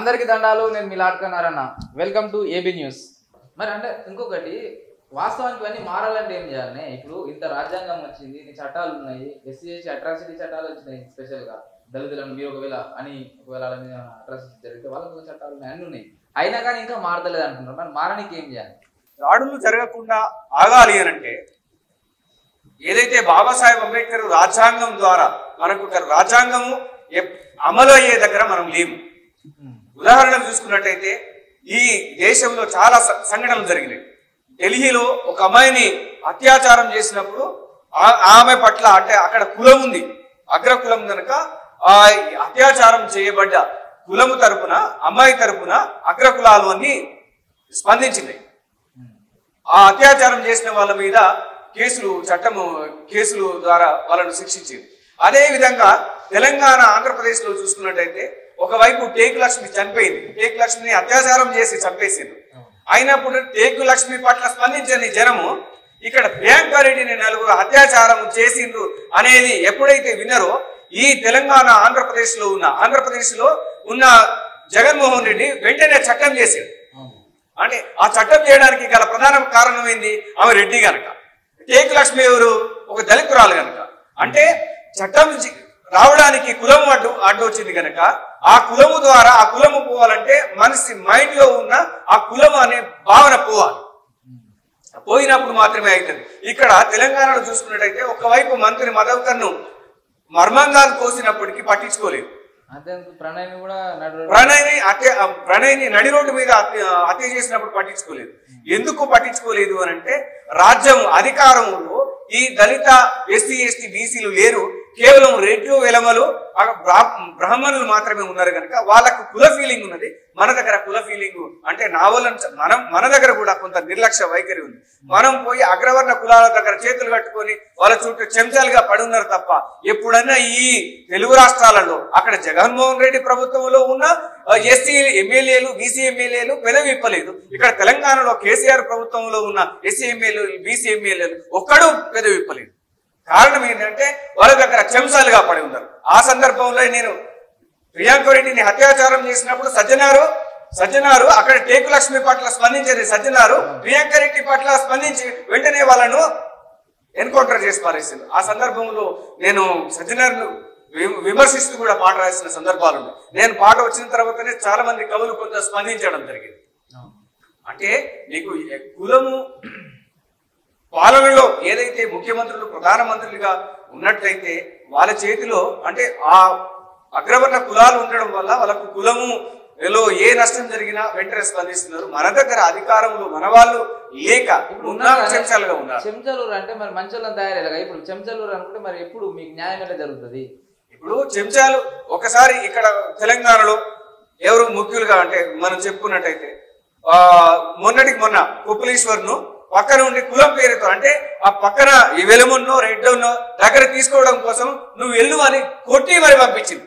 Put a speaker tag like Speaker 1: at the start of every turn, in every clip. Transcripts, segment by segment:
Speaker 1: అందరికీ దండాలు నేను మీ లాట్కన్నారన్న వెల్కమ్ టు ఏబీ న్యూస్ మరి అంటే ఇంకొకటి వాస్తవానికి ఇవన్నీ మారాలంటే ఏం చేయాలి ఇప్పుడు ఇంత రాజ్యాంగం వచ్చింది ఇన్ని చట్టాలు ఉన్నాయి ఎస్సీ ఎస్సీ అట్రాసిటీ చట్టాలు వచ్చినాయి స్పెషల్ గా దళితులను మీరు ఒకవేళ అని ఒకవేళ వాళ్ళ మీద అట్రాసిటీ జరిగితే వాళ్ళకి ఒక చట్టాలు ఉన్నాయి అన్ని ఉన్నాయి అయినా కానీ ఇంకా మారతలేదు అంటున్నారు మరి మారడానికి ఏం చేయాలి
Speaker 2: దాడులు జరగకుండా ఆగాలి అని అంటే ఏదైతే బాబాసాహెబ్ అంబేద్కర్ రాజ్యాంగం ద్వారా మనకు ఒక రాజ్యాంగము ఎప్- అమలు అయ్యే దగ్గర మనం లేము ఉదాహరణకు చూసుకున్నట్టయితే ఈ దేశంలో చాలా స- సంఘటనలు జరిగినాయి ఢిల్లీలో ఒక అమ్మాయిని అత్యాచారం చేసినప్పుడు ఆ- ఆమె పట్ల అంటే అక్కడ కులం ఉంది అగ్ర కులం కనుక ఆ అత్యాచారం చేయబడ్డ కులము తరపున అమ్మాయి తరపున అగ్ర కులాలు అన్ని స్పందించినాయి ఆ అత్యాచారం చేసిన వాళ్ళ మీద కేసులు చట్టము కేసులు ద్వారా వాళ్ళను శిక్షించింది అదే విధంగా తెలంగాణ ఆంధ్రప్రదేశ్ లో చూసుకున్నట్టయితే ఒకవైపు టేకు లక్ష్మి చనిపోయింది టేకు లక్ష్మిని అత్యాచారం చేసి చంపేసింది అయినప్పుడు టేకు లక్ష్మి పట్ల స్పందించని జనము ఇక్కడ ప్రియాంక రెడ్డిని నలుగురు అత్యాచారం చేసిండ్రు అనేది ఎప్పుడైతే విన్నారో ఈ తెలంగాణ ఆంధ్రప్రదేశ్ లో ఉన్న ఆంధ్రప్రదేశ్ లో ఉన్న జగన్మోహన్ రెడ్డి వెంటనే చట్టం చేసిండు అంటే ఆ చట్టం చేయడానికి గల ప్రధాన కారణం ఏంది ఆమె రెడ్డి గనక టేకు లక్ష్మి ఎవరు ఒక దళితురాలు గనక అంటే చట్టం జి- రావడానికి కులం అడ్డు అడ్డు వచ్చింది గనక ఆ కులము ద్వారా ఆ కులము పోవాలంటే మనిషి మైండ్ లో ఉన్న ఆ కులం అనే భావన పోవాలి పోయినప్పుడు మాత్రమే అవుతుంది ఇక్కడ తెలంగాణలో చూసుకున్నట్టయితే ఒకవైపు మంత్రి మధవకర్ను మర్మంగాలు కోసినప్పటికీ పట్టించుకోలేదు
Speaker 1: అంతే ప్రణయ్ని కూడా నడు
Speaker 2: ప్రణయ్ని హత్య ప్రణయ్ని నడి రోడ్డు మీద హత్య హత్య చేసినప్పుడు పట్టించుకోలేదు ఎందుకు పట్టించుకోలేదు అని అంటే రాజ్యం అధికారంలో ఈ దళిత ఎస్సీ ఎస్టీ బీసీలు లేరు కేవలం రెడ్లు వెలమలు ఆ బ్రా- బ్రాహ్మణులు మాత్రమే ఉన్నారు కనుక వాళ్ళకు కుల ఫీలింగ్ ఉన్నది మన దగ్గర కుల ఫీలింగ్ అంటే నా వల్ల మనం మన దగ్గర కూడా కొంత నిర్లక్ష్య వైఖరి ఉంది మనం పోయి అగ్రవర్ణ కులాల దగ్గర చేతులు కట్టుకొని వాళ్ళ చుట్టూ చెంచాలుగా పడి ఉన్నారు తప్ప ఎప్పుడన్నా ఈ తెలుగు రాష్ట్రాలలో అక్కడ జగన్మోహన్ రెడ్డి ప్రభుత్వంలో ఉన్న ఎస్సీ ఎమ్మెల్యేలు బీసీ ఎమ్మెల్యేలు పెదవిప్పలేదు ఇక్కడ తెలంగాణలో కేసీఆర్ ప్రభుత్వంలో ఉన్న ఎస్సీ ఎమ్మెల్యేలు బీసీ ఎమ్మెల్యేలు ఒక్కడు పెదవిప్పలేదు కారణం ఏంటంటే వాళ్ళ దగ్గర చెంచాలుగా పడి ఉన్నారు ఆ సందర్భంలో నేను ప్రియాంక రెడ్డిని అత్యాచారం చేసినప్పుడు సజ్జనారు సజ్జనారు అక్కడ టేకు లక్ష్మి పట్ల స్పందించేది సజ్జనారు ప్రియాంక రెడ్డి పట్ల స్పందించి వెంటనే వాళ్ళను ఎన్కౌంటర్ చేసి పారేసింది ఆ సందర్భంలో నేను సజ్జనార్ను వి- విమర్శిస్తూ కూడా పాట రాసిన సందర్భాలు ఉన్నాయి నేను పాట వచ్చిన తర్వాతనే చాలా మంది కవులు కొంత స్పందించడం జరిగింది అంటే నీకు ఎ- కులము పాలనలో ఏదైతే ముఖ్యమంత్రులు ప్రధానమంత్రులుగా ఉన్నట్లయితే వాళ్ళ చేతిలో అంటే ఆ అగ్రవర్ణ కులాలు ఉండడం వల్ల వాళ్ళకు కులము లో ఏ నష్టం జరిగినా వెంటనే స్పందిస్తున్నారు మన దగ్గర అధికారంలో మన వాళ్ళు లేక
Speaker 1: ఇప్పుడు
Speaker 2: ఉన్న
Speaker 1: ఉన్నారు కదా,
Speaker 2: చెంచాలుగా ఉన్నారు
Speaker 1: చెంచలూరు అంటే మరి మంచోళ్ళని తయారయ్యేలాగా ఇప్పుడు చెంచలూరు అనుకుంటే మరి ఎప్పుడు మీకు న్యాయం ఎట్లా జరుగుతుంది
Speaker 2: ఇప్పుడు చెంచాలు ఒకసారి ఇక్కడ తెలంగాణలో ఎవరు ముఖ్యులుగా అంటే మనం చెప్పుకున్నట్టయితే ఆ మొన్నటికి మొన్న కుప్పలేశ్వర్ను పక్కన ఉండి కులం పేరుతో అంటే ఆ పక్కన ఈ వెలుమున్నో రెడ్డోన్నో దగ్గర తీసుకోవడం కోసం నువ్వు వెళ్ళు అని కొట్టి మరి పంపించింది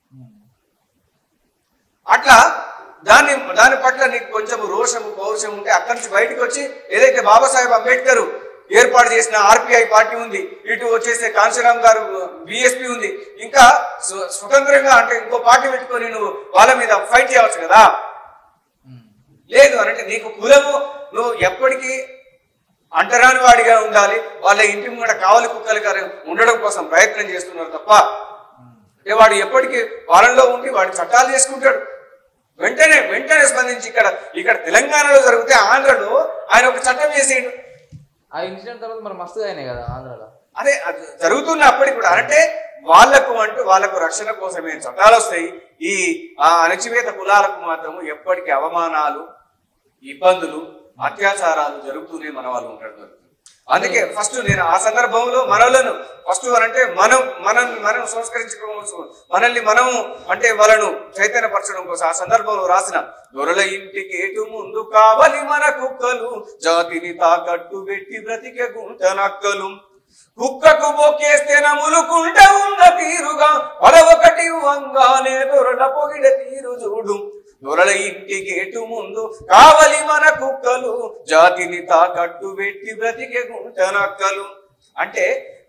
Speaker 2: అట్లా దాన్ని దాని పట్ల నీకు కొంచెం రోషము పౌరుషం ఉంటే అక్కడి నుంచి బయటకు వచ్చి ఏదైతే బాబాసాహెబ్ అంబేద్కర్ ఏర్పాటు చేసిన ఆర్పిఐ పార్టీ ఉంది ఇటు వచ్చేసి కాంశీరామ్ గారు బిఎస్పి ఉంది ఇంకా స్వ- స్వతంత్రంగా అంటే ఇంకో పార్టీ పెట్టుకొని నువ్వు వాళ్ళ మీద ఫైట్ చేయవచ్చు కదా లేదు అని అంటే నీకు కులము నువ్వు ఎప్పటికీ అంటరాని వాడిగా ఉండాలి వాళ్ళ ఇంటి ముంగడ కావలి కుక్కలుగా ఉండడం కోసం ప్రయత్నం చేస్తున్నారు తప్ప అంటే వాడు ఎప్పటికీ వాళ్ళలో ఉండి వాడు చట్టాలు చేసుకుంటాడు వెంటనే వెంటనే స్పందించి ఇక్కడ ఇక్కడ తెలంగాణలో జరిగితే ఆంధ్రలో ఆయన ఒక చట్టం చేసేయండు
Speaker 1: ఆ ఇన్సిడెంట్ తర్వాత మరి మస్తుగా అయినాయి కదా ఆంధ్రాలో
Speaker 2: అదే అది జరుగుతున్న అప్పటికి కూడా అంటే వాళ్లకు అంటూ వాళ్లకు రక్షణ కోసమే చట్టాలు వస్తాయి ఈ ఆ అణచివేత కులాలకు మాత్రము ఎప్పటికీ అవమానాలు ఇబ్బందులు అత్యాచారాలు జరుగుతూనే మన వాళ్ళు ఉంటారు అందుకే ఫస్ట్ నేను ఆ సందర్భంలో మనలను ఫస్ట్ అంటే మనం మనం మనం సంస్కరించడం కోసం మనల్ని మనం అంటే వాళ్ళను చైతన్యపరచడం కోసం ఆ సందర్భంలో రాసిన దొరల ఇంటికి ఎటు ముందు కావాలి మన కుక్కలు జాతిని తాకట్టు పెట్టి బ్రతికే గుంటనక్కలు కుక్కకు బొక్కేస్తే నములుకుంట ఉన్న తీరుగా పడవకటి వంగానే దొరల పొగిడ తీరు చూడు దొరల ఇంటికి ఎటు ముందు కావలి మన కుక్కలు జాతిని తాకట్టు పెట్టి బ్రతికే గుంటనక్కలు అంటే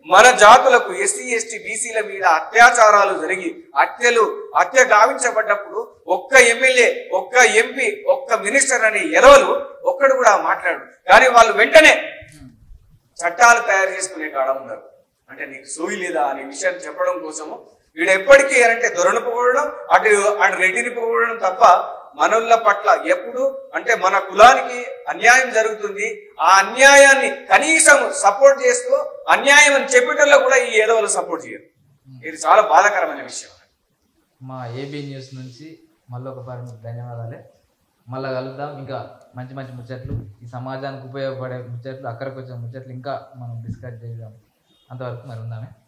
Speaker 2: మన జాతులకు ఎస్సీ ఎస్టీ బీసీల మీద అత్యాచారాలు జరిగి హత్యలు హత్య గావించబడ్డప్పుడు ఒక్క ఎమ్మెల్యే ఒక్క ఎంపీ ఒక్క మినిస్టర్ అనే ఎదవలు ఒక్కడు కూడా మాట్లాడు కానీ వాళ్ళు వెంటనే చట్టాలు తయారు చేసుకునే కాడ ఉన్నారు అంటే నీకు సోయి లేదా అనే విషయాన్ని చెప్పడం కోసము వీడు ఎప్పటికీ అంటే దొరను పొగడడం అటు అటు రెడ్డిని పొగడడం తప్ప మనోళ్ళ పట్ల ఎప్పుడు అంటే మన కులానికి అన్యాయం జరుగుతుంది ఆ అన్యాయాన్ని కనీసం సపోర్ట్ చేస్తూ అన్యాయం అని చెప్పేటల్లో కూడా ఈ ఏదోలు సపోర్ట్ చేయరు ఇది చాలా బాధాకరమైన విషయం
Speaker 1: మా ఏబీ న్యూస్ నుంచి మళ్ళీ ఒక పారి మీకు ధన్యవాదాలే మళ్ళీ కలుద్దాం ఇంకా మంచి మంచి ముచ్చట్లు ఈ సమాజానికి ఉపయోగపడే ముచ్చట్లు అక్కడికి వచ్చే ముచ్చట్లు ఇంకా మనం డిస్కస్ చేద్దాం అంతవరకు మరి ఉందామే